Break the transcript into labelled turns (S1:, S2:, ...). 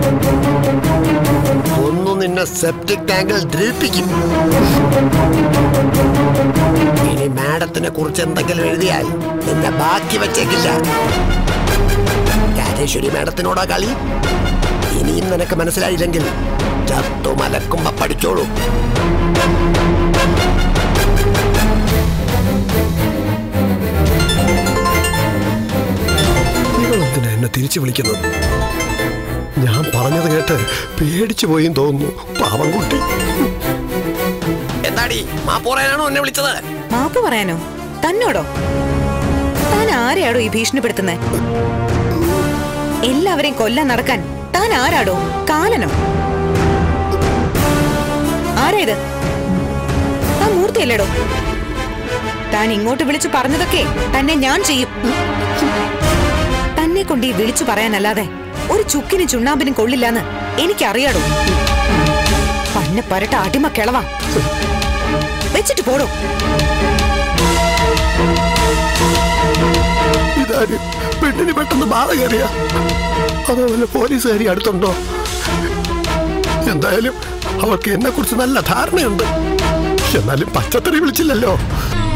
S1: ഒന്നു നിന്നെ സെപ്റ്റിക് ടാങ്കിൽ ധരിപ്പിക്കും ഇനി മാഡത്തിനെ കുറിച്ച് എന്തെങ്കിലും എഴുതിയാൽ നിന്നെ ബാക്കി വെച്ചേക്കില്ല രാജേശ്വരി മാഡത്തിനോടാ കളി ഇനിയും നിനക്ക് മനസ്സിലായില്ലെങ്കിൽ ചത്തു മലക്കുമ്പോ പഠിച്ചോളൂ നിങ്ങളെന്തിനാ എന്നെ തിരിച്ചു വിളിക്കുന്നത് ഞാൻ പറഞ്ഞത് കേട്ട് പേടിച്ചു പോയി തോന്നുന്നു പാവം കുട്ടി എന്താടി മാപ്പോറയാണോ എന്നെ വിളിച്ചത്
S2: മാപ്പ് പറയാനോ തന്നോടോ താൻ ആരെയാടോ ഈ ഭീഷണിപ്പെടുത്തുന്നേ എല്ലാവരെയും കൊല്ലാൻ നടക്കാൻ താൻ ആരാടോ കാലനോ ആരാ ഇത് താൻ മൂർത്തിയല്ലേടോ താൻ ഇങ്ങോട്ട് വിളിച്ചു പറഞ്ഞതൊക്കെ തന്നെ ഞാൻ ചെയ്യും തന്നെ കൊണ്ട് ഈ വിളിച്ചു പറയാനല്ലാതെ ഒരു ചുക്കിനും ചുണ്ണാമ്പിനും കൊള്ളില്ലാന്ന് എനിക്കറിയാടോ പന്നെ പരട്ട അടിമ കിളവാ വെച്ചിട്ട് പോടോ
S1: ഇതാര് പെണ്ണിന് പെട്ടെന്ന് ബാധ കയറിയ അതോ വല്ല പോലീസുകാരി അടുത്തുണ്ടോ എന്തായാലും അവൾക്ക് എന്നെ കുറിച്ച് നല്ല ധാരണയുണ്ട് എന്നാലും പച്ചത്തറി വിളിച്ചില്ലല്ലോ